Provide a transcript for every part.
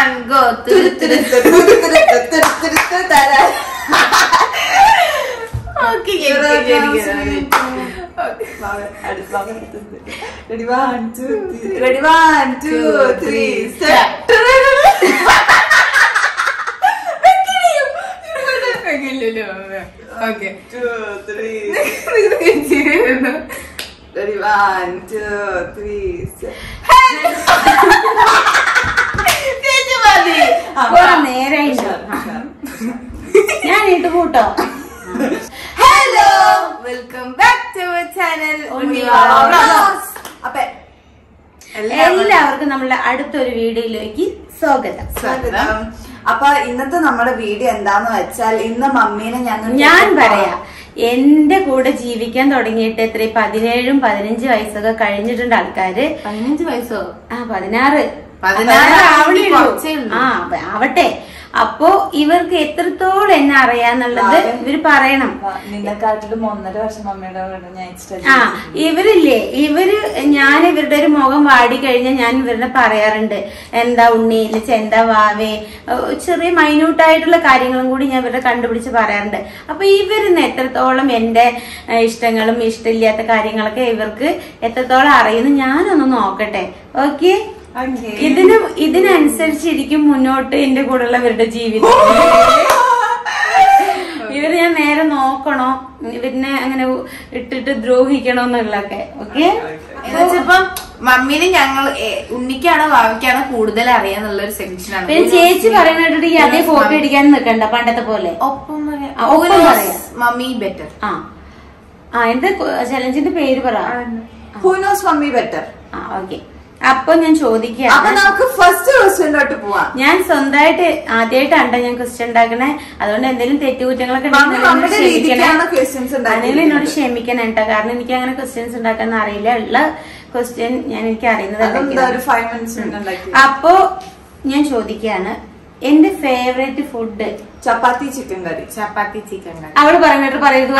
One go okay ready one two ready one two three okay two three ready one two three കുറെ നേരായിട്ട് ഞാൻ ഇട്ട് കൂട്ടോ hello welcome back to our channel അപ്പൊ എല്ലാവർക്കും നമ്മളുടെ അടുത്തൊരു വീഡിയോയിലേക്ക് സ്വാഗതം സ്വാഗതം അപ്പൊ ഇന്നത്തെ നമ്മുടെ വീഡിയോ എന്താന്ന് വെച്ചാൽ ഇന്ന് മമ്മീനെ ഞങ്ങൾ ഞാൻ പറയാ എന്റെ കൂടെ ജീവിക്കാൻ തുടങ്ങിയിട്ട് എത്ര പതിനേഴും പതിനഞ്ച് വയസ്സൊക്കെ കഴിഞ്ഞിട്ടുണ്ട് ആൾക്കാര് പതിനഞ്ച് വയസ്സോ ആ പതിനാറ് പതിനാറ് ആവണേ ഉള്ളൂ. കുറച്ചേ ഉള്ളൂ. ആ അപ്പൊ ആവട്ടെ അപ്പോ ഇവർക്ക് എത്രത്തോളം എന്നെ അറിയാന്നുള്ളത് ഇവര് പറയണം നിന്നെക്കാട്ടിലും ഒന്നര വർഷം മമ്മിയുടെ കൂടെ ഞാൻ എക്സ്ട്രാ ആ ഇവരില്ലേ ഇവര് ഞാൻ ഇവരുടെ ഒരു മുഖം വാടി കഴിഞ്ഞാൽ ഞാൻ ഇവരുടെ പറയാറുണ്ട് എന്താ ഉണ്ണി ഇല്ല എന്താ വാവേ ഏഹ് ചെറിയ മൈന്യൂട്ടായിട്ടുള്ള കാര്യങ്ങളും കൂടി ഞാൻ ഇവരുടെ കണ്ടുപിടിച്ച് പറയാറുണ്ട് അപ്പൊ ഇവരിന്ന് എത്രത്തോളം എന്റെ ഏഹ് ഇഷ്ടങ്ങളും ഇഷ്ടമില്ലാത്ത കാര്യങ്ങളൊക്കെ ഇവർക്ക് എത്രത്തോളം അറിയുന്നു ഞാനൊന്ന് നോക്കട്ടെ ഓക്കെ ഇതിന് ഇതിനനുസരിച്ചിരിക്കും മുന്നോട്ട് എന്റെ കൂടെയുള്ളവരുടെ ജീവിതം ഇവര് ഞാൻ നേരെ നോക്കണോ ഇവരിനെ അങ്ങനെ ഇട്ടിട്ട് ദ്രോഹിക്കണോ എന്നുള്ളതൊക്കെ ഓക്കെ എന്നുവെച്ചപ്പം മമ്മീനെ ഞങ്ങൾ ഏ, ഉണ്ണിക്കാണോ ഭാവിക്കാണോ കൂടുതൽ അറിയാന്നുള്ള ഒരു സെക്ഷനാണ് പിന്നെ ചേച്ചി പറയണിട്ട് ഈ അതേ കോപ്പി അടിക്കാൻ നിൽക്കണ്ട പണ്ടത്തെ പോലെ ഒപ്പം പറയാം. ആ, ഒപ്പം Who knows പറയാം. മമ്മി ബെറ്റർ ആ ആ എന്താ ചലഞ്ചിന്റെ പേര് പറ ഹൂനോസ് മമ്മി ബെറ്റർ ആ ഓക്കെ അപ്പൊ ഞാൻ അപ്പൊ ചോദിക്കുകയാണ് നമുക്ക് ഫസ്റ്റ് ക്വസ്റ്റ്യനിലോട്ട് പോവാം ഞാൻ സ്വന്തമായിട്ട് ആദ്യമായിട്ടാണ് ഞാൻ ക്വസ്റ്റ്യൻ ഉണ്ടാക്കണേ അതുകൊണ്ട് എന്തെങ്കിലും തെറ്റുകുറ്റങ്ങളൊക്കെ മമ്മി ഉണ്ടെങ്കിൽ എന്നോട് നമ്മുടെ ക്ഷമിക്കണേ. രീതിക്കാണ് ക്വസ്റ്റ്യൻസ് നിങ്ങൾ എന്നോട് ക്ഷമിക്കണം കേട്ടോ കാരണം എനിക്ക് അങ്ങനെ ക്വസ്റ്റ്യൻസ് ഉണ്ടാക്കാൻ അറിയില്ല ഉള്ള ക്വസ്റ്റ്യൻ ഞാൻ എനിക്ക് അറിയുന്നത് അതെന്താ ഒരു ഉണ്ടാക്കിയതാണ്. ഫൈവ് മിനിറ്റ്സ് മുന്നേ ഉണ്ടാക്കി അപ്പോ ഞാൻ ചോദിക്കുകയാണ് എന്റെ favourite food chapati chicken curry chapati chicken curry അവള് പറഞ്ഞിട്ട് പറയരുത്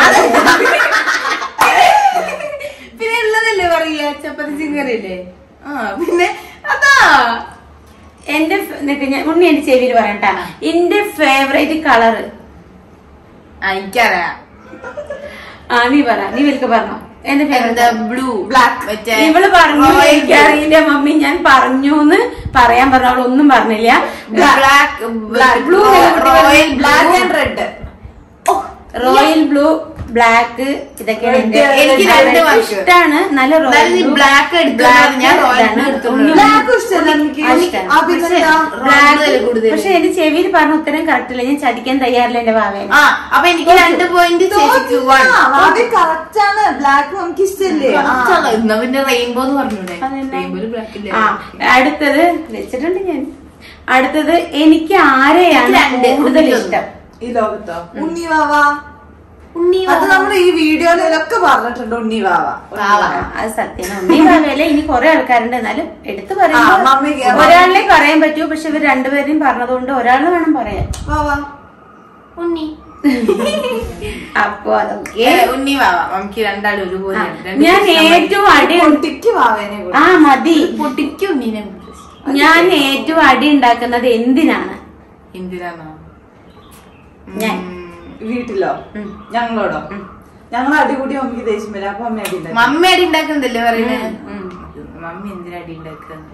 പിന്നെ ഉള്ളതല്ലേ പറയാ ചപ്പാത്തി ചിക്കൻ കറി അല്ലേ ആ പിന്നെ അതാ എന്റെ ഫ- നിക്ക് ഞാൻ ഉണ്ണി എന്റെ ചെവിയിൽ പറയട്ടാ എന്റെ ഫേവറേറ്റ് കളറ് ആ, എനിക്കറിയാം ആ നീ പറ നീ വിൽക്ക് പറഞ്ഞോ എന്റെ എന്താ ഫേവറേറ്റ് ബ്ലൂ Black. മറ്റേ ഇവള് പറഞ്ഞു royal എനിക്കറിയില്ല മമ്മി ഞാൻ പറഞ്ഞു എന്ന് പറയാൻ പറഞ്ഞു അവൾ ഒന്നും പറഞ്ഞില്ല black black blue royal black and red royal blue black ഇതൊക്കെയാണ് എന്റെ എനിക്ക് രണ്ട് favourite. വാക്ക്. ഇഷ്ടാണ് നല്ല എന്നാലും നീ റോയൽ black എടുത്തോളാം. ഞാൻ royal blue എടുത്തോളാം. ബ്ലാക്ക് ഇഷ്ടമല്ല എനിക്ക് ആ, പിന്നെന്താ? ബ്ലാക്ക് കൂടുതൽ പക്ഷെ എന്റെ ചെവിയിൽ പറഞ്ഞ ഉത്തരം കറക്റ്റ് ഇല്ല ഞാൻ ചതിക്കാൻ തയ്യാറില്ല എന്റെ ഭാവേനെ ആ അപ്പൊ എനിക്ക് രണ്ട് പോയിന്റ് ചേച്ചിക്ക് വൺ അത് കറക്റ്റ് ആണ് ബ്ലാക്ക് നമുക്ക് ഇഷ്ടല്ലേ എന്നാ പിന്നെ റെയിൻബോ എന്ന് പറഞ്ഞൂടെ അതെന്നാ? റെയിൻബോയില് ബ്ലാക്ക് ഇല്ലേ ആ അടുത്തത് വെച്ചിട്ടുണ്ട് ഞാൻ അടുത്തത് എനിക്ക് ആരെയാണ് രണ്ട്, കൂടുതൽ ഉണ്ണിയൊന്ന്. ഇഷ്ടം ഈ ലോകത്തോ ഉണ്ണി വാവ ഉണ്ണി അത് നമ്മൾ ഈ വീഡിയോയിലൊക്കെ പറഞ്ഞിട്ടുണ്ട് ഉണ്ണി വാവ വാവ. ആ, അത് സത്യമാണ് ഉണ്ണി ഭാവേല ഇനി കുറെ ആൾക്കാരുണ്ട് എന്നാലും എടുത്തു ആ, മമ്മി- പറയുമ്പോൾ ഒരാളിനെ പറയാൻ പറ്റൂ പക്ഷെ ഇവർ രണ്ടുപേരെയും പറഞ്ഞതുകൊണ്ട് ഒരാളെ വേണം പറയാൻ വാവ ഉണ്ണി അപ്പൊ അതൊക്കെ ഏ, ഉണ്ണി വാവ നമുക്ക് രണ്ടാളും ഒരുപോലെ ആ, ഞാൻ ഏറ്റവും അടി പൊട്ടിക്ക് വാവേനെ കൂടെ. ആ മതി പൊട്ടിക്ക് ഉണ്ണിനെ ഞാൻ ഏറ്റവും അടി ഉണ്ടാക്കുന്നത് എന്തിനാണ് എന്തിനാണോ ഞാൻ വീട്ടിലോ ഉം. ഞങ്ങളോടോ ഞങ്ങൾ അടികൂടി മമ്മിക്ക് ദേഷ്യം വരും അപ്പൊ അമ്മ അടി ഉണ്ടാക്കും. മമ്മി അടി ഉണ്ടാക്കുന്നതല്ലേ പറയുന്നത് ഉം. മമ്മി എന്തിനാ അടി ഉണ്ടാക്കുന്നത്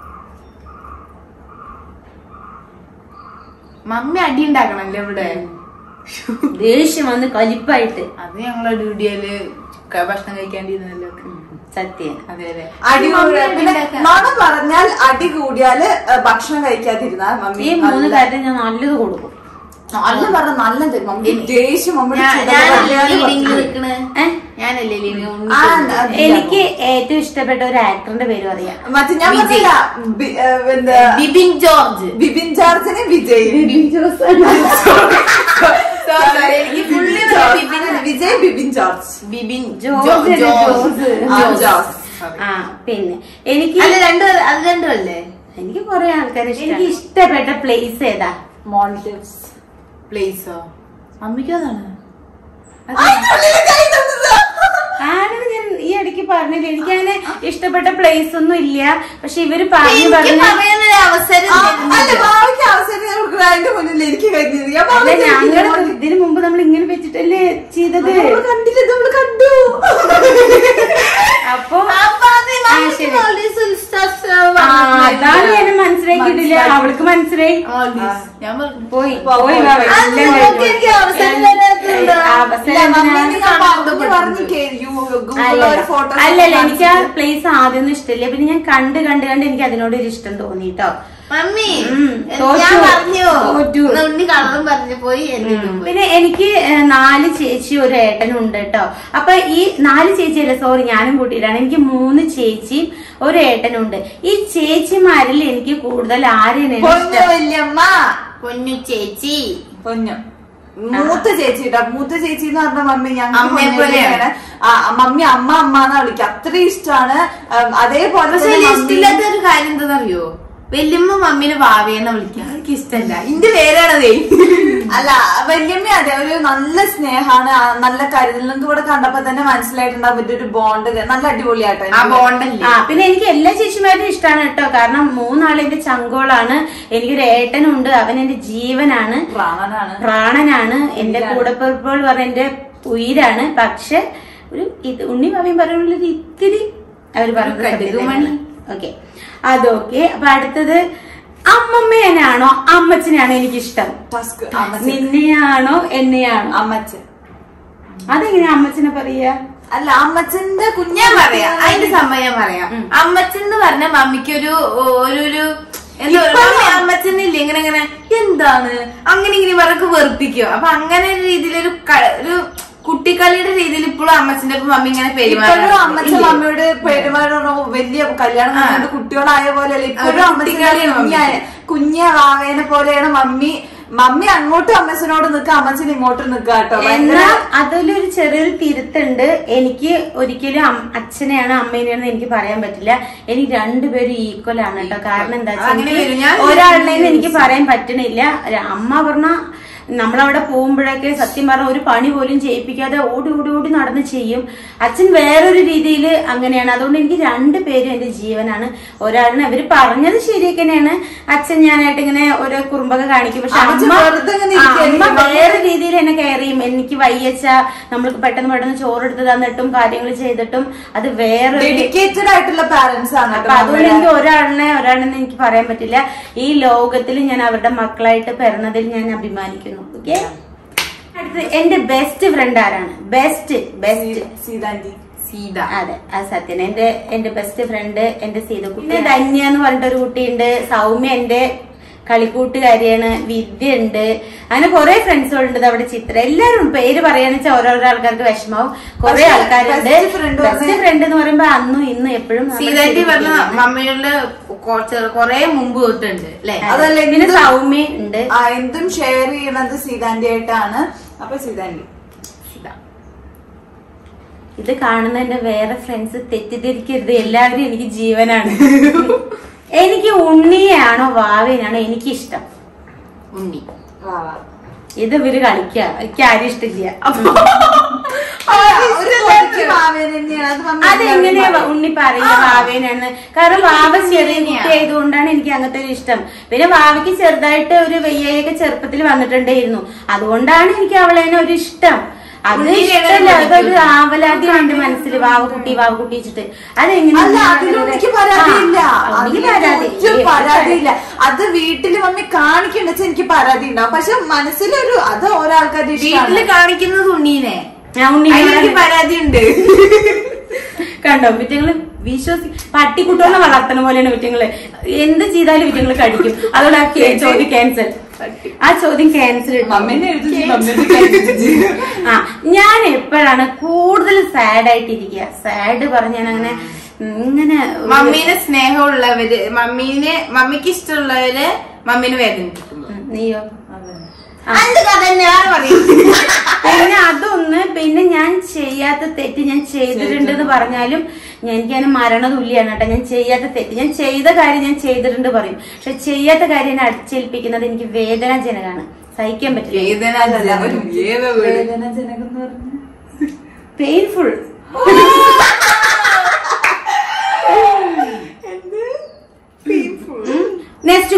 മമ്മി അടി ഉണ്ടാക്കണല്ലേ ഇവിടെ ദേഷ്യം വന്ന് കലിപ്പായിട്ട് അത് ഞങ്ങളെ ഡ്യൂട്ടിയില് ക- ഭക്ഷണം കഴിക്കാണ്ടിരുന്നല്ലോ സത്യം അതെ അതെ അടി മമ്മി കൂടിയാൽ അടി പിന്നെ ഉണ്ടാക്കാൻ. നുണ പറഞ്ഞാൽ അടി കൂടിയാല് ഏ, ഭക്ഷണം കഴിക്കാതിരുന്നാൽ മമ്മി ഈ മൂന്ന് നല്ല- കാര്യത്തിൽ ഞാൻ നല്ലത് കൊടുക്കും നല്ല പറഞ്ഞ നല്ല തരും. മമ്മി ദേഷ്യം മമ്മിയുടെ ഞാൻ- ചുടല ഞാനല്ലേ പറഞ്ഞാല് ലീഡിങ് കുറച്ച് നിൽക്കണേ ഏ? ഞാനല്ലേ ലീഡിങ് ആ, ആ, എനിക്ക് ഏറ്റവും ഇഷ്ടപ്പെട്ട ഒരു ആക്ടറിന്റെ പേര് അറിയാം മറ്റേ ഞാൻ വിജയ്. പറഞ്ഞില്ല ബി- ഏ, എന്താ ബിബിൻ ജോർജ് ബിപിൻ ജോർജിന് വിജയ് Sorry, എനിക്ക് പുള്ളി ബിപിൻ പറയാം, ജോർജ്. ബിബിൻ അല്ല, വിജയ് ബിപിൻ ജോർജ് ബിബിൻ ജോർജ് ജോ- അല്ലേ, ജോർജ്. ജോർജ്. ആ, ജോർജ്. ജോർജ്. ആ പിന്നെ എനിക്ക് അല്ല രണ്ടു അത് രണ്ടും അല്ലേ എനിക്ക് കുറെ ആൾക്കാരെ എനിക്ക് ഇഷ്ടപ്പെട്ട പ്ലേസ് ഏതാ മോൾഡിവ്സ് പ്ലേസോ അമ്മയ്ക്കും അതാണ് ആണെന്ന് ഞാൻ ഈ ഇടയ്ക്ക് പറഞ്ഞില്ല എനിക്ക് അങ്ങനെ ഇഷ്ടപ്പെട്ട പ്ലേസ് ഒന്നും ഇല്ല പക്ഷെ ഇവര് പറഞ്ഞു എനിക്ക് പറഞ്ഞു പറയാനൊരു അവസരം ആ, അല്ല തരുന്നില്ല. ഭാവിക്ക് അവസരം കൊടുക്കണം അതിന്റെ മുന്നിൽ എനിക്ക് കഴിഞ്ഞത് ഞാൻ അല്ല ഭാവിക്ക് ഞങ്ങള് ഇരിക്കുന്നു. ഇതിനു മുമ്പ് നമ്മൾ ഇങ്ങനെ വെച്ചിട്ടല്ലേ ചെയ്തത് നമ്മള് കണ്ടില്ല നമ്മള് കണ്ടു അപ്പൊ അപ്പൊ അത് ആ, നമുക്ക് ശരി. Maldives ഉത്സവ ആ, അതാണ് ഞാൻ മനസ്സിലാക്കിയിട്ടില്ല മനസ്സിലാക്കി. അവൾക്ക് മനസ്സിലായി Maldives. ഞാൻ പറഞ്ഞു. പോയി പോ- പോയി പോയി. വാ, അത് എല്ലാം നോക്കി കഴിഞ്ഞു. എനിക്ക് അവസരം എല്ലാം- തരാത്തതുണ്ടോ? അവസരം ഇല്ല, എന്തിനാ? മമ്മീനെ ഞാൻ പറഞ്ഞു കണ്ടു പറഞ്ഞു പഠിച്ചു. ഗൂഗിളിൽ അല്ലല്ല ഒരു ഫോട്ടോ അല്ലല്ല എനിക്ക് ആ പ്ലേസ് ആദ്യമൊന്നും ഇഷ്ടമില്ല പിന്നെ ഞാൻ കണ്ട് കണ്ട് കണ്ട് എനിക്ക് അതിനോട് ഒരു ഇഷ്ടം തോന്നി കേട്ടോ മമ്മി ഉം, തോറ്റു. ഞാൻ പറഞ്ഞു തോറ്റു. എന്നാ ഉണ്ണി കളറും പറഞ്ഞു പോയി എന്നെ പോയി പിന്നെ എനിക്ക് ഏഹ്, നാല് ചേച്ചി ഒരു ഏട്ടനും ഉണ്ട് കേട്ടോ അപ്പൊ ഈ നാല് ചേച്ചിയല്ല സോറി ഞാനും കൂട്ടിയിട്ടാണ് എനിക്ക് മൂന്ന് ചേച്ചിയും ഒരു ഏട്ടനും ഉണ്ട് ഈ ചേച്ചിമാരിൽ എനിക്ക് കൂടുതൽ ആരെയാണ് പൊന്നു ഇഷ്ടം വല്യമ്മ പൊന്നു ചേച്ചി പൊന്നു മൂത്ത ചേച്ചി കേട്ടോ മൂത്ത ചേച്ചി എന്ന് പറഞ്ഞ മമ്മി ഞങ്ങൾ അമ്മയെ പോലെയാണ്. മമ്മി അമ്മ അമ്മ എന്നാ വിളിക്കുക അത്രയും ഇഷ്ടമാണ് ഉം, അതേപോലെ പക്ഷെ തന്നെ വലിയ മമ്മി- ഇഷ്ടമില്ലാത്ത ഒരു കാര്യം എന്താണെന്നറിയോ വല്യമ്മ മമ്മീനെ ഭാവിയെന്ന് വിളിക്കുക എനിക്ക് ഇഷ്ടമല്ല ഇന്റെ പേരാണതേ അല്ല വല്യമ്മ അതെ ഒരു നല്ല സ്നേഹാണ് ആ, നല്ല കരുതൽ നിങ്ങൾക്ക് ഇവിടെ കണ്ടപ്പോ തന്നെ മനസ്സിലായിട്ടുണ്ടാവും ഇവരുടെ ഒരു ബോണ്ട് നല്ല അടിപൊളിയാട്ടോ ആ ബോണ്ടല്ലേ ആ പിന്നെ എനിക്ക് എല്ലാ ചേച്ചിമാരും ഇഷ്ടമാണ് കേട്ടോ കാരണം മൂന്നാളിന്റെ ചങ്കോളാണ് എനിക്കൊരു ഏട്ടനുണ്ട് അവൻ എന്റെ ജീവനാണ് പ്രാണനാണ് പ്രാണനാണ് എന്റെ കൂടപ്പിറപ്പുകൾ പറഞ്ഞ എന്റെ ഉയിരാണ് പക്ഷെ ഒരു ഇത് ഉണ്ണി ഭാവിയും പറയുന്നത് ഒരു ഇത്തിരി അവര് കടുകുമണി. ഓക്കെ അതൊക്കെ അപ്പൊ അടുത്തത് അമ്മമ്മേനാണോ അമ്മച്ചനെയാണോ എനിക്കിഷ്ടം ടസ്ക് നിന്നെയാണോ എന്നെയാണോ അമ്മച്ചൻ അതെങ്ങനെയാ അമ്മച്ചനെ പറയാ അല്ല അമ്മച്ചന്റെ കുഞ്ഞാ ഞാൻ പറയാം അതിന്റെ സംഭവം ഞാൻ പറയാം അമ്മച്ചൻ എന്ന് പറഞ്ഞ മമ്മിക്ക് ഒരു ഒരു ഒരു എന്താ പറയുക, മമ്മി അമ്മച്ചനില്ലേ ഇങ്ങനെ ഇങ്ങനെ എന്താണ് അങ്ങനെ ഇങ്ങനെ ഇവർക്ക് വെറുപ്പിക്കോ അപ്പൊ അങ്ങനെ ഒരു രീതിയിലൊരു ക- ഒരു കുട്ടിക്കളിയുടെ രീതിയിൽ ഇപ്പോഴും അമ്മച്ചന്റെ ഒപ്പം മമ്മി ഇങ്ങനെ ഇപ്പോഴും പെരുമാറും അമ്മച്ച മമ്മിയോട് പെരുമാറണോ വലിയ കല്യാണം കഴിഞ്ഞിട്ട് കുട്ടികളായ പോലെയല്ല ഇപ്പോഴും ഒരു അമ്മച്ചിന്റെ കുട്ടിക്കളിയാണ് കുഞ്ഞായ കുഞ്ഞ വാവേനെ പോലെയാണ് മമ്മി മമ്മി അങ്ങോട്ടും അമ്മച്ചനോട് നിൽക്കുക അമ്മച്ചൻ ഇങ്ങോട്ടും നിൽക്കുക കേട്ടോ ഭയങ്കര എന്നാൽ അതിലൊരു ചെറിയൊരു തിരുത്തുണ്ട് എനിക്ക് ഒരിക്കലും അം- അച്ഛനെയാണ് അമ്മേനെയാണ് എനിക്ക് പറയാൻ പറ്റില്ല എനിക്ക് രണ്ടുപേരും ഈക്വൽ ആണ് കേട്ടോ കാരണം എന്താ വെച്ചാൽ അങ്ങനെ എനിക്ക് വരും. ഞാൻ ഒരാളുടെ എനിക്ക് പറയാൻ പറ്റണില്ല ഒരു അമ്മ പറഞ്ഞ നമ്മളവിടെ പോകുമ്പോഴൊക്കെ സത്യം പറഞ്ഞ ഒരു പണി പോലും ചെയ്യിപ്പിക്കാതെ ഓടി ഓടി ഓടി നടന്ന് ചെയ്യും അച്ഛൻ വേറൊരു രീതിയിൽ അങ്ങനെയാണ് അതുകൊണ്ട് എനിക്ക് രണ്ടു പേരും എന്റെ ജീവനാണ് ഒരാളിനെ അവര് പറഞ്ഞത് ശരിയൊക്കെ തന്നെയാണ് അച്ഛൻ ഞാനായിട്ട് ഇങ്ങനെ ഓരോ കുറുമ്പൊക്കെ കാണിക്കും പക്ഷെ അമ്മച്ചി അമ്മ വെറുതെ ഇങ്ങനെ ആ, ഇരിക്കുകയായിരിക്കും. അമ്മ വേറെ രീതിയിൽ എന്നെ കെയർ ചെയ്യും എനിക്ക് വയ്യച്ച നമ്മൾക്ക് പെട്ടെന്ന് പെട്ടെന്ന് ചോറെടുത്ത് തന്നിട്ടും കാര്യങ്ങൾ ചെയ്തിട്ടും അത് വേറെ ഡെഡിക്കേറ്റഡ് ആയിട്ടുള്ള പാരന്റ്സ് ആണ് അപ്പൊ കേട്ടോ അതുകൊണ്ട് മമ്മിയുടെ. എനിക്ക് ഒരാളിനെ ഒരാളെന്ന് എനിക്ക് പറയാൻ പറ്റില്ല ഈ ലോകത്തിൽ ഞാൻ അവരുടെ മക്കളായിട്ട് പിറന്നതിൽ ഞാൻ അഭിമാനിക്കുന്നു ഓക്കെ അടുത്ത് എന്റെ ബെസ്റ്റ് ഫ്രണ്ട് ആരാണ് ബെസ്റ്റ് ബെസ്റ്റ് സീതാന്റി സീത അതെ അത് സത്യം എന്റെ എന്റെ ബെസ്റ്റ് ഫ്രണ്ട് എന്റെ സീതക്കുട്ടി പിന്നെ ധന്യ എന്ന് പറഞ്ഞിട്ട് ഒരു കുട്ടിയുണ്ട് സൗമ്യ എന്റെ കളിക്കൂട്ടുകാരിയാണ് വിദ്യ ഉണ്ട് അങ്ങനെ കുറെ ഫ്രണ്ട്സുകളുണ്ട് ദാ അവിടെ ചിത്ര എല്ലാവരും പേര് പറയാന്ന് വെച്ചാൽ ഓരോരോ ആൾക്കാർക്ക് വിഷമാവും കുറെ പക്ഷേ ആൾക്കാരുണ്ട് best friend ബെസ്റ്റ് ഫ്രണ്ട് എന്ന് പറയുമ്പോ അന്നും ഇന്നും എപ്പോഴും നമ്മുടെ സീതാറ്റി പറഞ്ഞ സീതക്കുട്ടിയാണ്. മമ്മിയുടെ കുറച്ച് കൊറേ മുമ്പ് തൊട്ടുണ്ട് അല്ലെ അതല്ല പിന്നെ എന്തും- സൗമ്യ ഉണ്ട് ആ, എന്തും ഷെയർ ചെയ്യണത് സീതാന്റി ആയിട്ടാണ് അപ്പൊ സീതാന്റി ഇത് കാണുന്ന എന്റെ വേറെ ഫ്രണ്ട്സ് തെറ്റിദ്ധരിക്കരുത് എല്ലാവരും എനിക്ക് ജീവനാണ് എനിക്ക് ഉണ്ണിയാണോ വാവേനാണോ എനിക്കിഷ്ടം ഉണ്ണി വാ, വാ. ഇത് ഇവര് കളിക്കുക എനിക്ക് ആരും ഇഷ്ടമില്ല ഒരു കൊച്ചു മാവേലി തന്നെയാണ്. അത് മമ്മി അതെങ്ങനെയാ ഉണ്ണി പറയുക വാവേനാണ് കാരണം വാവ ചെറിയ കുട്ടിയായതുകൊണ്ടാണ് എനിക്ക് അങ്ങനത്തെ ഒരു ഇഷ്ടം പിന്നെ വാവയ്ക്ക് ചെറുതായിട്ട് ഒരു വെയ്യൊക്കെ ചെറുപ്പത്തിൽ വന്നിട്ടുണ്ടായിരുന്നു അതുകൊണ്ടാണ് എനിക്ക് അവളെ ഒരു ഇഷ്ടം അത് ഉണ്ണിനെ ഇഷ്ടമല്ല എങ്ങനെ അതൊരു ആവലാതി ഉണ്ട് മനസ്സിൽ വാവക്കുട്ടി വാവക്കുട്ടി വെച്ചിട്ട് അതെങ്ങനെ അല്ല അതിലൊന്നിക്ക് പരാതിയില്ല ആ, ഉണ്ണിക്ക് പരാതി അതിലൊരു പരാതിയില്ല അത് വീട്ടില് മമ്മി കാണിക്കണ്ട വെച്ചാൽ എനിക്ക് പരാതി ഉണ്ടാവും പക്ഷെ മനസ്സിലൊരു അത് ഓരോ ആൾക്കാരുടെ വീട്ടില് ഇഷ്ടമാണ് കാണിക്കുന്നത് ഉണ്ണീനെ ഞാൻ ഉണ്ണീനെ അതിലെനിക്ക് പരാതി ഉണ്ട് കണ്ടോ വിറ്റങ്ങള് വിശ്വസി പട്ടിക്കുട്ടികളെ വളർത്തണ പോലെയാണ് വിറ്റങ്ങള് എന്ത് ചെയ്താലും വിറ്റങ്ങള് കടിക്കും അതുകൊണ്ട് ആ കേ- ചോദ്യം ക്യാൻസൽ ആ ചോദ്യം ക്യാൻസൽ മമ്മീനെ എഴുതി മമ്മീനെ കേൾപ്പിച്ച്. ആ ഞാൻ എപ്പോഴാണ് കൂടുതൽ സാഡ് ആയിട്ടിരിക്കുക സാഡ് പറഞ്ഞ ഞാൻ അങ്ങനെ ഉം, ഇങ്ങനെ ഒരു- മമ്മീനെ സ്നേഹമുള്ളവര് മമ്മീനെ മമ്മിക്ക് ഇഷ്ടമുള്ളവര് മമ്മീനെ വേദനിപ്പിക്കുന്നു ഉം, നീയോ അത് കഥ ഞാൻ പറയും പിന്നെ അതൊന്ന് പിന്നെ ഞാൻ ചെയ്യാത്ത തെറ്റ് ഞാൻ ചെയ്തിട്ടുണ്ടെന്ന് പറഞ്ഞാലും ഞാൻ എനിക്കതിന് മരണതുല്യാണ് കേട്ടോ ഞാൻ ചെയ്യാത്ത തെറ്റ് ഞാൻ ചെയ്ത കാര്യം ഞാൻ ചെയ്തിട്ടുണ്ട് പറയും പക്ഷെ ചെയ്യാത്ത കാര്യം എന്നെ അടിച്ചേൽപ്പിക്കുന്നത് എനിക്ക് വേദനാജനകമാണ് സഹിക്കാൻ പറ്റില്ല വേദന അല്ല, ഒരു വേവ വീട്. വേദനാജനകം എന്ന് പറഞ്ഞാ? പെയിൻഫുൾ നെക്സ്റ്റ്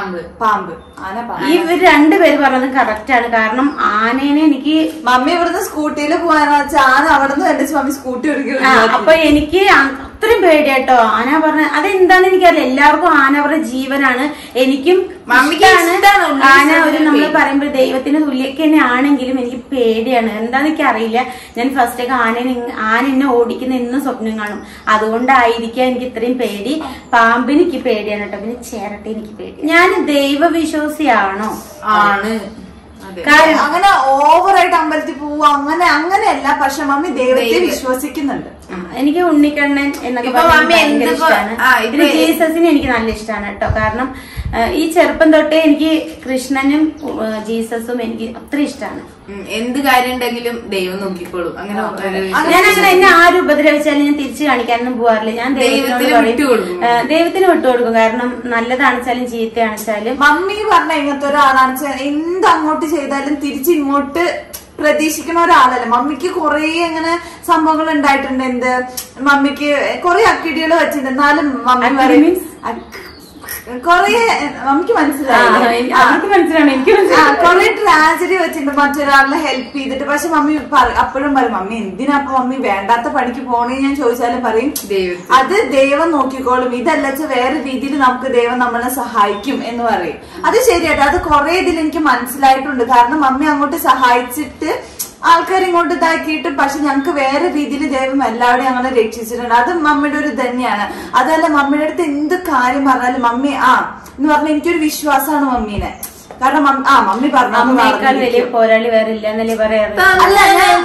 പാമ്പ് പാമ്പ് ആന പാമ്പ് ഇവർ രണ്ടുപേര് പറഞ്ഞത് കറക്റ്റ് ആണ് കാരണം ആനേനെ എനിക്ക് മമ്മി ഇവിടുന്ന് സ്കൂട്ടിയിൽ പോകാന്ന് വെച്ചാൽ ആന അവിടെ നിന്ന് കണ്ടിച്ച് മമ്മി സ്കൂട്ടി ആ, ഒരിക്കലും അപ്പൊ എനിക്ക് അ- അത്രയും പേടിയാട്ടോ ആന പറഞ്ഞ അതെന്താന്ന് എനിക്കറിയില്ല എല്ലാവർക്കും ആന അവരുടെ ജീവനാണ് എനിക്കും മമ്മിക്ക് ഇഷ്ടാണ് ഇഷ്ടാണ് ഉണ്ണി ആന ഒരു സാറിനെ നമ്മൾ പേടി. പറയുമ്പോൾ ദൈവത്തിന് തുല്യൊക്കെ തന്നെ ആണെങ്കിലും എനിക്ക് പേടിയാണ് എന്താന്ന് എനിക്ക് അറിയില്ല ഞാൻ ഫസ്റ്റ് ഒക്കെ ആനനെ ഇങ്- ആന എന്നെ ഓടിക്കുന്ന എന്നും സ്വപ്നം കാണും അതുകൊണ്ടായിരിക്കാം എനിക്ക് ഇത്രയും പേടി പാമ്പിന് എനിക്ക് പേടിയാണ് കേട്ടോ പിന്നെ ചേരട്ടെ എനിക്ക് പേടി ഞാൻ ദൈവവിശ്വാസിയാണോ ആണ് അതെ കാരണം അങ്ങനെ ഓവറായിട്ട് അമ്പലത്തിൽ പോവുക അങ്ങനെ അങ്ങനെയല്ല പക്ഷെ മമ്മി ദൈവത്തെ ദൈവം. വിശ്വസിക്കുന്നുണ്ട് ആ, എനിക്ക് ഉണ്ണിക്കണ്ണൻ എന്നൊക്കെ ഇപ്പൊ പറഞ്ഞാൽ മമ്മി ഭയങ്കര എന്തിപ്പോ- ഇഷ്ടമാണ് ആ, ഇപ്പൊ പിന്നെ ജീസസിനെ എനിക്ക് നല്ല ഇഷ്ടമാണ് കേട്ടോ കാരണം ആ, ഈ ചെറുപ്പം തൊട്ടേ എനിക്ക് കൃഷ്ണനും ആ, ജീസസും എനിക്ക് അത്ര ഇഷ്ടമാണ് ഉം, എന്ത് കാര്യം ഉണ്ടെങ്കിലും ദൈവം നോക്കിക്കോളും അങ്ങനെ ഒരു ഞാൻ അങ്ങനെ എന്നെ ആരും ഉപദ്രവിച്ചാലും ഞാൻ തിരിച്ചു കാണിക്കാനൊന്നും പോവാറില്ല ഞാൻ ദൈവത്തിനോട് ദൈവത്തിന് പറയും വിട്ടുകൊടുക്കും. ആ, ദൈവത്തിന് വിട്ടുകൊടുക്കും കാരണം നല്ലതാണെച്ചാലും ചീത്തയാണെച്ചാലും മമ്മി പറഞ്ഞ ഇങ്ങനത്തെ ഒരാളാണ് വെച്ചാൽ എന്ത് അങ്ങോട്ട് ചെയ്താലും തിരിച്ച് ഇങ്ങോട്ട് പ്രതീക്ഷിക്കുന്ന ഒരാളല്ല മമ്മിക്ക് കുറേ അങ്ങനെ സംഭവങ്ങൾ ഉണ്ടായിട്ടുണ്ട് എന്ത് മമ്മിക്ക് കുറെ അക്കിടികൾ വെച്ചിട്ടുണ്ട് എന്നാലും മമ്മി അക്കിടി പറയും means? അക്ക്- കുറേ മമ്മിക്ക് ആ, മനസ്സിലായി എനിക്ക് അവർക്ക് മനസ്സിലാണ് എനിക്ക് ആ, മനസ്സിലായി കൊറേ ട്രാജഡി വെച്ചിട്ടുണ്ട് മറ്റൊരാളെ ഹെൽപ്പ് ചെയ്തിട്ട് പക്ഷെ മമ്മി പറ- അപ്പോഴും പറയും മമ്മി എന്തിനാ അപ്പൊ മമ്മി വേണ്ടാത്ത പണിക്ക് പോണേ ഞാൻ ചോദിച്ചാലും പറയും ദൈവത്തിന്. അത് ദൈവം നോക്കിക്കോളും ഇതല്ല വെച്ചാൽ വേറെ രീതിയിൽ നമുക്ക് ദൈവം നമ്മളെ സഹായിക്കും എന്ന് പറയും അത് ശരിയാട്ടോ അത് കുറെ ഇതിൽ എനിക്ക് മനസ്സിലായിട്ടുണ്ട് കാരണം മമ്മി അങ്ങോട്ട് സഹായിച്ചിട്ട് ആൾക്കാർ ഇങ്ങോട്ട് ഇതാക്കിയിട്ട് പക്ഷെ ഞങ്ങൾക്ക് വേറെ രീതിയിൽ ദൈവം എല്ലാവരെയും അങ്ങനെ രക്ഷിച്ചിട്ടുണ്ട് അത് മമ്മിയുടെ ഒരു തന്നെയാണ് അതല്ല മമ്മിയുടെ അടുത്ത് എന്ത് കാര്യം പറഞ്ഞാലും മമ്മി ആ എന്ന് പറഞ്ഞാൽ എനിക്കൊരു വിശ്വാസമാണ് മമ്മീനെ കാരണം മമ്മി- ആ മമ്മി പറഞ്ഞു അമ്മയേക്കാൾ വലിയ പോരാളി വേറെ ഇല്ല എന്നല്ലേ പറയാറ് അല്ല,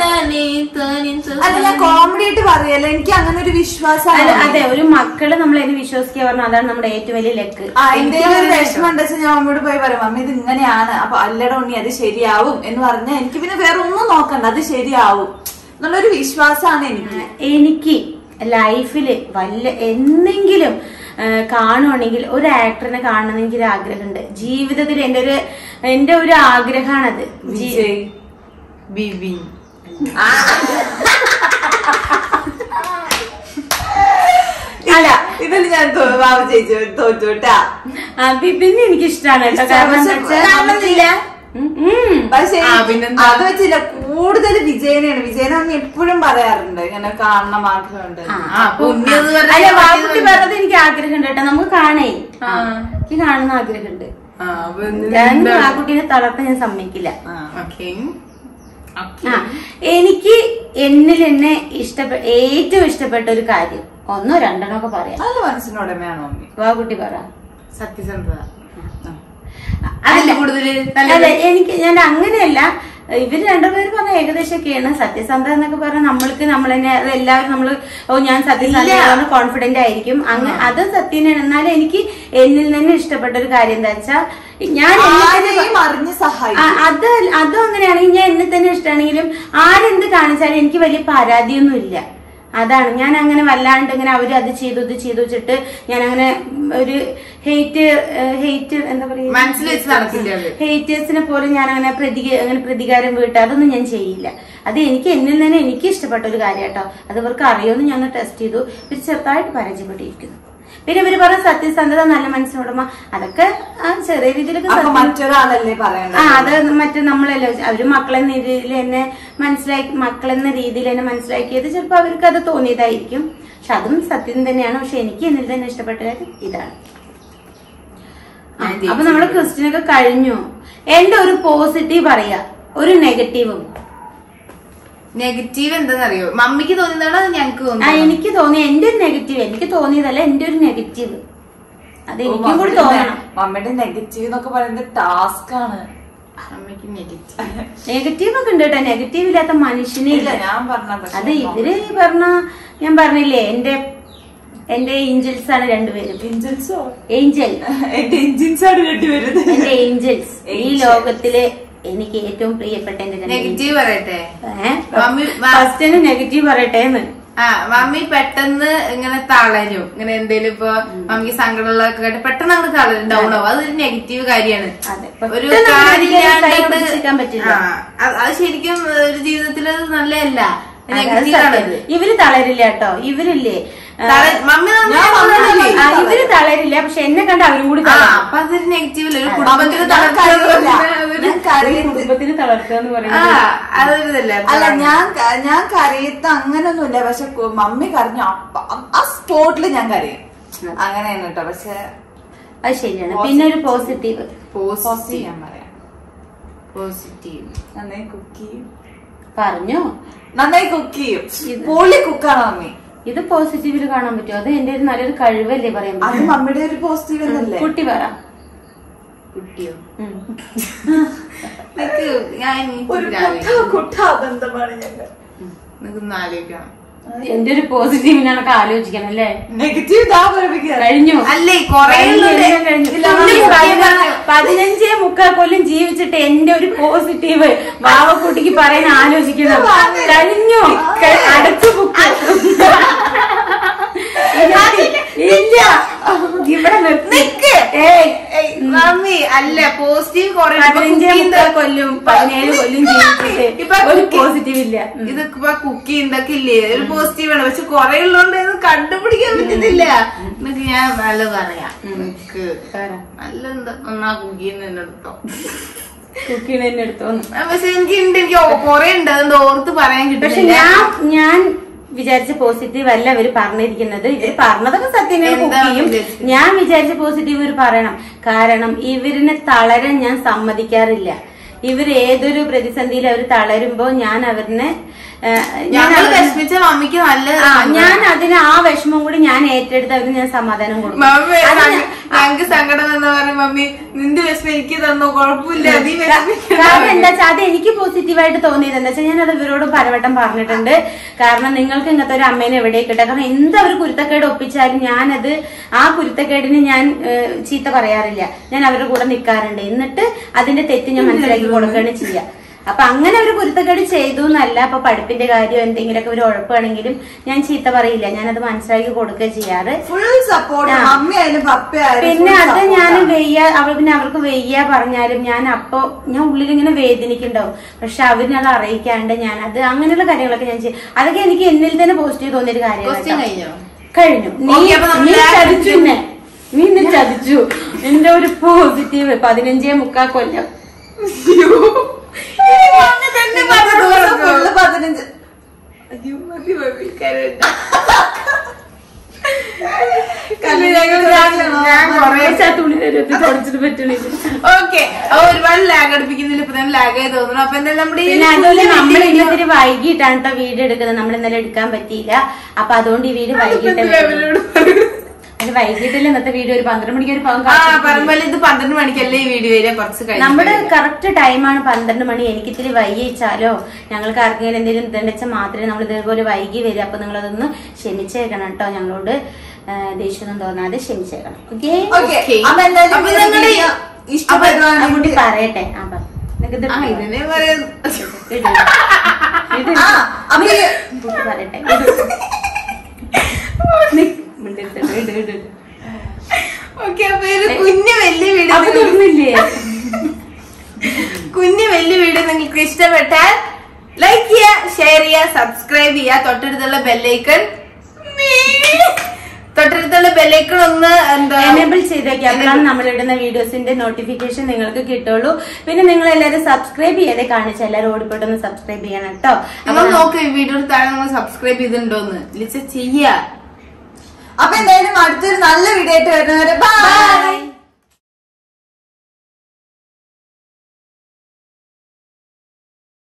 അല്ല ഞാൻ കോമഡി ആയിട്ട് പറയല്ല എനിക്ക് അങ്ങനെ ഒരു വിശ്വാസമാണ് അല്ല, അതെ ഒരു മക്കള് നമ്മൾ അതിന് വിശ്വസിക്കുക പറഞ്ഞാൽ അതാണ് നമ്മുടെ ഏറ്റവും വലിയ ലക്ക് ആ എന്തെങ്കിലും ഒരു വിഷമം ഉണ്ടെന്ന് വെച്ചാൽ ഞാൻ അമ്മയോട് പോയി പറയും മമ്മി ഇത് ഇങ്ങനെയാണ് അപ്പൊ അല്ലട ഉണ്ണി അത് ശരിയാവും എന്ന് പറഞ്ഞാൽ എനിക്ക് പിന്നെ വേറെ ഒന്നും നോക്കണ്ട അത് ശരിയാവും എന്നുള്ളൊരു വിശ്വാസമാണ് എനിക്ക് എനിക്ക് ലൈഫില് വല്ല എന്തെങ്കിലും ആ, കാണുവാണെങ്കിൽ ഒരു ആക്ടറിനെ കാണണം എന്ന് എനിക്കൊരു ആഗ്രഹമുണ്ട് ജീവിതത്തിൽ എന്റെ ഒരു എന്റെ ഒരു ആഗ്രഹമാണത് ജീ- വിജയ് ബിബി ഇല്ല ഇതിൽ ഞാൻ തോ- ബാബു ചേച്ചി തോറ്റു കേട്ടാ ആ, ബിബിനെ എനിക്ക് ഇഷ്ടമാണ് കേട്ടോ കാരണം എന്താ വെച്ചാൽ കാണുന്നില്ല ഉം, ഉം. പക്ഷെ ആ, പിന്നെന്താ? അത് വെച്ചില്ല കൂടുതൽ വിജയനെയാണ് വിജയനെ അമ്മ എപ്പോഴും പറയാറുണ്ട് ഇങ്ങനെ കാണണം ആഗ്രഹമുണ്ട് ആ, ആ, അപ്പൊ- പുണ്യം എന്ന് പറഞ്ഞാൽ അല്ല ഞാൻ വാക്കുട്ടി പറഞ്ഞത് പറഞ്ഞത് എനിക്ക് ആഗ്രഹമുണ്ട് കേട്ടോ നമുക്ക് കാണേ ആ. എനിക്ക് കാണുന്ന ആഗ്രഹമുണ്ട് ആ, അപ്പൊ എന്ത് ഞാൻ എന്താണ്? വാക്കുട്ടിനെ തളർത്താൻ ഞാൻ സമ്മതിക്കില്ല ഓക്കേ. ഓക്കേ. ആ എനിക്ക് എന്നിൽ എന്നെ ഇഷ്ടപ്പെട്ട ഏറ്റവും ഇഷ്ടപ്പെട്ട ഒരു കാര്യം ഒന്നോ രണ്ടെണ്ണോ ഒക്കെ പറയാം നല്ല മനസ്സിനുടമയാണ് മമ്മി വാക്കുട്ടി പറ സത്യസന്ധത അതല്ല അതില് കൂടുതല് നല്ല- അല്ല എനിക്ക് ഞാൻ അങ്ങനെയല്ല ഇവര് രണ്ടുപേരും പറഞ്ഞ ഏകദേശമൊക്കെയാണ് സത്യസന്ധത എന്നൊക്കെ പറഞ്ഞാൽ നമ്മൾക്ക് നമ്മൾ തന്നെ അത് എല്ലാവരും നമ്മൾ ഓ ഞാൻ സത്യസന്ധയാണ് കോൺഫിഡന്റ് ആയിരിക്കും അങ്ങ് അത് സത്യം തന്നെയാണ് എന്നാലും എനിക്ക് എന്നിൽ തന്നെ ഇഷ്ടപ്പെട്ട ഒരു കാര്യം എന്താ വെച്ചാൽ ഞാൻ എന്നെ തന്നെ ആരെയും അറിഞ്ഞ് സഹായിക്കും ആ, അത് അതും അങ്ങനെയാണെങ്കിൽ ഞാൻ എന്നെ തന്നെ ഇഷ്ടമാണെങ്കിലും ആരെന്ത് കാണിച്ചാലും എനിക്ക് വലിയ പരാതിയൊന്നും ഇല്ല അതാണ് ഞാൻ അങ്ങനെ വല്ലാണ്ട് ഇങ്ങനെ അവര് അത് ചെയ്തു ഇത് ചെയ്തു വെച്ചിട്ട് ഞാൻ അങ്ങനെ ഒരു ഹെയ്റ്റ് ഹെയ്റ്റ് എന്താ മനസ്സിൽ വെച്ച് നടക്കില്ല അത്. ഹേറ്റേഴ്സിനെ പോലെ ഞാൻ അങ്ങനെ പ്രതി അങ്ങനെ പ്രതികാരം വീട്ടുക അതൊന്നും ഞാൻ ചെയ്യില്ല അത് എനിക്ക് എന്നിൽ തന്നെ എനിക്ക് ഇഷ്ടപ്പെട്ട ഒരു കാര്യം കേട്ടോ അത് ഇവർക്ക് അറിയുമെന്ന് ഞാൻ ടെസ്റ്റ് ചെയ്തു ഇവർ ചെറുതായിട്ട് പരാജയപ്പെട്ടിരിക്കുന്നു പിന്നെ ഇവര് പറഞ്ഞ സത്യസന്ധത നല്ല മനസ്സിനുടമ അതൊക്കെ ആ ചെറിയ രീതിയിലൊക്കെ അപ്പൊ സത്യം- മറ്റൊരാളല്ലേ ആ പറയണ്ടത് അത് മറ്റേ നമ്മളല്ലേ അവര് മക്കളെന്ന രീതിയിൽ എന്നെ മനസ്സിലാക്കി മക്കളെന്ന രീതിയിൽ എന്നെ മനസ്സിലാക്കിയത് ചിലപ്പോ അവർക്ക് അത് തോന്നിയതായിരിക്കും പക്ഷെ അതും സത്യം തന്നെയാണ് പക്ഷെ എനിക്ക് എന്നിൽ തന്നെ ഇഷ്ടപ്പെട്ട കാര്യം ഇതാണ് ആ, ഞാൻ അപ്പൊ നമ്മള് ക്രിസ്ത്യൻ ഒക്കെ കഴിഞ്ഞു എന്റെ ഒരു പോസിറ്റീവ് പറയാ ഒരു നെഗറ്റീവും നെഗറ്റീവ് എന്താണെന്നറിയോ മമ്മിക്ക് തോന്നുന്നതാണോ അത് ഞങ്ങക്ക് ആ തോന്നുന്നത് എനിക്ക് തോന്നി എന്റെ ഒരു നെഗറ്റീവ് എനിക്ക് തോന്നിയതല്ല എന്റെ ഒരു നെഗറ്റീവ് അത് എനിക്കും കൂടി തോന്നണം മമ്മിയുടെ നെഗറ്റീവ് എന്നൊക്കെ പറയുന്നത് ടാസ്ക് ആണ് മമ്മിക്ക് നെഗറ്റീവ് നെഗറ്റീവ് ഒക്കെ ഉണ്ട് കേട്ടോ നെഗറ്റീവ് ഇല്ലാത്ത മനുഷ്യനെ ഇല്ല ഇല്ല ഞാൻ പറഞ്ഞ പക്ഷെ അത് ഇവര് ഈ പറഞ്ഞ ഞാൻ പറഞ്ഞില്ലേ എന്റെ എന്റെ ഏഞ്ചൽസ് ആണ് രണ്ടുപേരും എഞ്ചിൻസോ ഏഞ്ചൽ എന്റെ എഞ്ചിൻസ് ആണ് രണ്ടുപേരുന്നത് എന്റെ ഏഞ്ചൽസ് ഈ Angels. ലോകത്തില് എനിക്ക് ഏറ്റവും പ്രിയപ്പെട്ട എന്റെ രണ്ട് നെഗറ്റീവ് പറയട്ടെ ഏ? മമ്മി മ- ഫസ്റ്റ് നെഗറ്റീവ് പറയട്ടെ എന്ന് ആ മമ്മി പെട്ടെന്ന് ഇങ്ങനെ തളരും ഇങ്ങനെ എന്തേലും ഇപ്പൊ മമ്മിക്ക് സങ്കടമുള്ളതൊക്കെ കേട്ട് പെട്ടെന്ന് അങ്ങ് തളരും ഡൗൺ ആവും അതൊരു നെഗറ്റീവ് കാര്യമാണ് അതെ. ഒരു പെട്ടെന്ന് നമുക്ക് കാര്യമില്ലാണ്ട് കൈ അങ്ങട് പിടിച്ചിരിക്കാൻ പറ്റില്ല. ആ, അത് അത് ശരിക്കും ഒരു ജീവിതത്തിൽ അത് നല്ലതല്ല അതെ, അത് നെഗറ്റീവ് സത്യം. ആണത് ഇവര് തളരില്ല കേട്ടോ ഇവരില്ലേ ആ, തള- മമ്മി ഞാൻ നന്നായി മമ്മിനെ തളരില്ലേ? ആ, ഇവര് തളരില്ല പക്ഷെ എന്നെ കണ്ട അവരും കൂടി ആ തളരും അപ്പൊ അതൊരു നെഗറ്റീവ് ഒരു കുടുംബത്തിന് ഞാൻ കരയില്ല. തളർത്തുന്ന ഞാൻ കരയുന്നത് കുടുംബത്തിന് തളർത്തുക എന്ന് ആ പറയുന്നത് അതൊരു ഇതല്ലേ അല്ല ഞാൻ ക- ഞാൻ കരയത്ത അങ്ങനൊന്നുമില്ല പക്ഷെ കു- മമ്മി കരഞ്ഞു അപ്പ ആ സ്പോട്ടിൽ ഞാൻ കരയും അങ്ങനെയാണ് കേട്ടോ പക്ഷെ അത് ശരിയാണ് പിന്നെ ഒരു പോസിറ്റീവ് പോസിറ്റീവ് ഞാൻ പറയാം പോസിറ്റീവ് നന്നായി കുക്ക് ചെയ്യും പറഞ്ഞു നന്നായി കുക്ക് ചെയ്യും ഇത്- പൊളി കുക്കാണ് മമ്മി ഇത് പോസിറ്റീവില് കാണാൻ പറ്റുമോ അത് എന്റെ ഒരു നല്ലൊരു കഴിവല്ലേ പറയാൻ അത് പറ്റും മമ്മിയുടെ ഒരു പോസിറ്റീവ് എന്നല്ലേ കുട്ടി പറ കുട്ടിയോ ഉം. നിനക്ക് ഞാൻ ഒരു എനിക്ക് കുട്ട കുട്ടാ ബന്ധമാണ് ഞങ്ങൾ നിനക്ക് ആലോചിക്കണം എന്റെ ഒരു പോസിറ്റീവിനാണൊക്കെ ആലോചിക്കണം അല്ലേ നെഗറ്റീവ് താ പറപ്പിക്കുക കഴിഞ്ഞു അല്ലേ കൊറേ കഴിഞ്ഞു, ഉണ്ട്. എല്ലാം കഴിഞ്ഞു. ഇല്ല, പുള്ളി മമ്മി പതിന- പതിനഞ്ചേ മുക്കാൽ കൊല്ലം ജീവിച്ചിട്ട് എന്റെ ഒരു പോസിറ്റീവ് വാവക്കുട്ടിക്ക് പറയാൻ ആലോചിക്കണം കഴിഞ്ഞു ക- അടച്ചു ബുക്ക് ഇല്ല ഇവിടെ നിർത്തി ഏയ് ഏയ്, മമ്മി അല്ല പോസിറ്റീവ് കൊറേ പതിനഞ്ചേ മുക്കാൽ കൊല്ലും പതിനേഴ് കൊല്ലും ജീവിച്ചിട്ട് ഇപ്പൊ ഒരു cooking- പോസിറ്റീവ് ഇല്ല ഉം. ഇതൊക്കെ ഇപ്പൊ കുക്കി ഇതൊക്കെ ഇല്ലേ ഒരു പോസിറ്റീവ് ആണ് പക്ഷെ കൊറേ ഉള്ളതുകൊണ്ട് ഇത് കണ്ടുപിടിക്കാൻ പറ്റുന്നില്ല നിനക്ക് ഞാൻ നല്ല പറയാം നിനക്ക് പറ. നല്ല എന്താ ഒന്നാ കുക്കി തന്നെ എടുത്തോ കുക്കിന് തന്നെ എടുത്തോന്നു ആ, പക്ഷെ എനിക്ക് ഉണ്ട് എനിക്ക് കൊറേ ഉണ്ട് അതുകൊണ്ട് ഓർത്ത് പറയാൻ പക്ഷെ കിട്ടുന്നില്ല ഞാൻ ഞാൻ വിചാരിച്ച പോസിറ്റീവ് അല്ല ഇവര് പറഞ്ഞിരിക്കുന്നത് ഇവര് പറഞ്ഞതൊക്കെ സത്യം എന്താ ചെയ്യും ഉദ്ദേശിച്ചത്? ഞാൻ വിചാരിച്ച പോസിറ്റീവ് ഇവർ പറയണം കാരണം ഇവരിനെ തളരാൻ ഞാൻ സമ്മതിക്കാറില്ല ഇവര് ഏതൊരു പ്രതിസന്ധിയിൽ അവർ തളരുമ്പോ ഞാൻ അവരിനെ ആ, ഞാൻ ഞങ്ങൾ അവരിനെ- വിഷമിച്ച മമ്മിക്ക് നല്ല ആ, ഞാൻ അതിന് ആ വിഷമം കൂടി ഞാൻ ഏറ്റെടുത്ത് അവന് ഞാൻ സമാധാനം കൊടുക്കും മമ്മി അത് ഞങ്ങ- ഞാൻ- ഞങ്ങക്ക് സങ്കടം എന്ന് പറയും മമ്മി നിന്റെ വിഷമം എനിക്ക് തന്നോ കുഴപ്പമില്ല നീ കാരണം എന്താ വെച്ചാൽ അത് എനിക്ക് പോസിറ്റീവായിട്ട് തോന്നിയത് എന്താ വെച്ചാൽ ഞാൻ അത് ഇവരോട് പലവട്ടം പറഞ്ഞിട്ടുണ്ട് കാരണം നിങ്ങൾക്ക് ഇങ്ങനത്തെ ഒരു അമ്മേനെ എവിടെ കിട്ടുക കാരണം എന്ത് അവർ കുരുത്തക്കേട് ഒപ്പിച്ചാലും ഞാനത് ആ കുരുത്തക്കേടിന് ഞാൻ ഏഹ്, ചീത്ത പറയാറില്ല ഞാൻ അവരുടെ കൂടെ നിൽക്കാറുണ്ട് എന്നിട്ട് അതിന്റെ തെറ്റ് ഞാൻ മനസ്സിലാക്കി കൊടുക്കുകയാണ് ചെയ്യുക അപ്പൊ അങ്ങനെ ഒരു കുരുത്തക്കേട് ചെയ്തു എന്നല്ല അപ്പൊ പഠിപ്പിന്റെ കാര്യം എന്തെങ്കിലുമൊക്കെ ഒരു ഉഴപ്പാണെങ്കിലും ഞാൻ ചീത്ത പറയില്ല ഞാനത് മനസ്സിലാക്കി കൊടുക്കുക ചെയ്യാറ് ഫുൾ സപ്പോർട്ട് ആ. മമ്മി ആയാലും പപ്പ ആയാലും പിന്നെ full അത് support ഞാൻ ആണ്. വെയ്യ അവർ പിന്നെ അവർക്ക് വെയ്യ പറഞ്ഞാലും ഞാൻ അപ്പൊ ഞാൻ ഉള്ളിൽ ഇങ്ങനെ വേദനിക്കുണ്ടാവും പക്ഷെ അവരിനത് അറിയിക്കാണ്ട് ഞാൻ അത് അങ്ങനെയുള്ള കാര്യങ്ങളൊക്കെ ഞാൻ ചെയ്യും അതൊക്കെ എനിക്ക് എന്നിൽ തന്നെ പോസിറ്റീവ് തോന്നിയൊരു Question കാര്യം കഴിഞ്ഞോ? കഴിഞ്ഞു നീ Okay, അപ്പൊ നമ്മൾ നീ last ചതിച്ചു എന്നെ. നീ എന്നെ ചതിച്ചു എന്റെ ഒരു പോസിറ്റീവ് പതിനഞ്ചേ മുക്കാ കൊല്ലം തന്നെ ഇന്നത്തെ ദിവസം full പതിനഞ്ച് അയ്യോ, മതി, മതി, കരയണ്ട. ഞാൻ കുറേ പക്ഷെ ആ തുണി തരുത്തി തുടച്ചിട്ട് പറ്റണില്ല ഓക്കെ ഒരുപാട് ലാഗ് അടുപ്പിക്കുന്നില്ല ഇപ്പൊ തന്നെ ലാഗ് ആയി തോന്നുന്നു അപ്പൊ എന്തായാലും നമ്മുടെ ഈ പിന്നെ അതുപോലെ കുഞ്ഞു നമ്മൾ video- ഇന്നത്തിരി വൈകിട്ടാണ് കേട്ടോ വീഡിയോ എടുക്കുന്നത് നമ്മൾ ഇന്നലെ എടുക്കാൻ പറ്റിയില്ല അപ്പൊ അതുകൊണ്ട് ഈ വീഡിയോ അതിപ്പോ വൈകിട്ട് എന്തിനാ അവരോട് പറയുന്നത്? അതിന് വൈകിട്ടില്ല ഇന്നത്തെ വീഡിയോ ഒരു പന്ത്രണ്ട് മണിക്ക് ഒരു പവൻ ആ പറയുമ്പോൾ ഇത് പന്ത്രണ്ട് മണിക്കല്ലേ ഈ വീഡിയോ വരിക കുറച്ച് കഴിഞ്ഞ് നമ്മുടെ കറക്റ്റ് ടൈമാണ് പന്ത്രണ്ട് മണി എനിക്ക് ഇത്തിരി വൈകിച്ചാലോ ഞങ്ങൾക്ക് ആർക്കെങ്കിലും എന്തെങ്കിലും ഇതുണ്ടെച്ചാൽ മാത്രമേ നമ്മൾ ഇതേപോലെ വൈകി വരിക അപ്പൊ നിങ്ങൾ അതൊന്ന് ക്ഷമിച്ചേക്കണം കേട്ടോ ഞങ്ങളോട് ആ, ദേഷ്യമൊന്നും തോന്നാതെ ക്ഷമിച്ചേക്കണം ഓക്കെ ഓക്കെ Okay. അപ്പൊ എന്തായാലും അപ്പൊ ഈ ഒരു നിങ്ങളുടെ- video കുട്ടി ഇഷ്ടപ്പെടുവാണെങ്കിൽ പറയട്ടെ ആ പറ നിനക്ക് ഇത് ആ, ഇതിനെ പറയാ ഇട്. ഇട്. ആ അപ്പൊ ഈ- കുട്ടി പറയട്ടെ ഇട്. നിക്ക്. മിണ്ടരുത്. ഇട്, ഇട്, ഇട്. ഓക്കെ അപ്പൊ ഒരു കുഞ്ഞു വലിയ വീഡിയോ അപ്പൊ തുറന്നില്ലേ കുഞ്ഞു വലിയ വീഡിയോ നിങ്ങൾക്ക് ഇഷ്ടപ്പെട്ടാൽ ലൈക്ക് ചെയ്യുക ഷെയർ ചെയ്യുക സബ്സ്ക്രൈബ് ചെയ്യുക തൊട്ടടുത്തുള്ള ബെല്ലൈക്കൺ തൊട്ടടുത്തുള്ള ബെല്ലൈക്കൺ ഒന്ന് എന്താ എനേബിൾ ചെയ്തേക്ക് അപ്പോഴാണ് നമ്മൾ ഇടുന്ന വീഡിയോസിന്റെ നോട്ടിഫിക്കേഷൻ നിങ്ങൾക്ക് കിട്ടുള്ളൂ പിന്നെ നിങ്ങൾ എല്ലാവരും സബ്സ്ക്രൈബ് ചെയ്തേ കാണിച്ച എല്ലാവരും ഓടിപ്പോയിട്ടൊന്ന് സബ്സ്ക്രൈബ് ചെയ്യണം കേട്ടോ നിങ്ങൾ നോക്ക് വീഡിയോ താഴെ നിങ്ങൾ സബ്സ്ക്രൈബ് ചെയ്തിട്ടുണ്ടോന്ന് ലിച്ച ചെയ്യാ അപ്പൊ എന്തായാലും അടുത്തൊരു നല്ല വീഡിയോ ആയിട്ട് വരുന്നവരെ ബൈ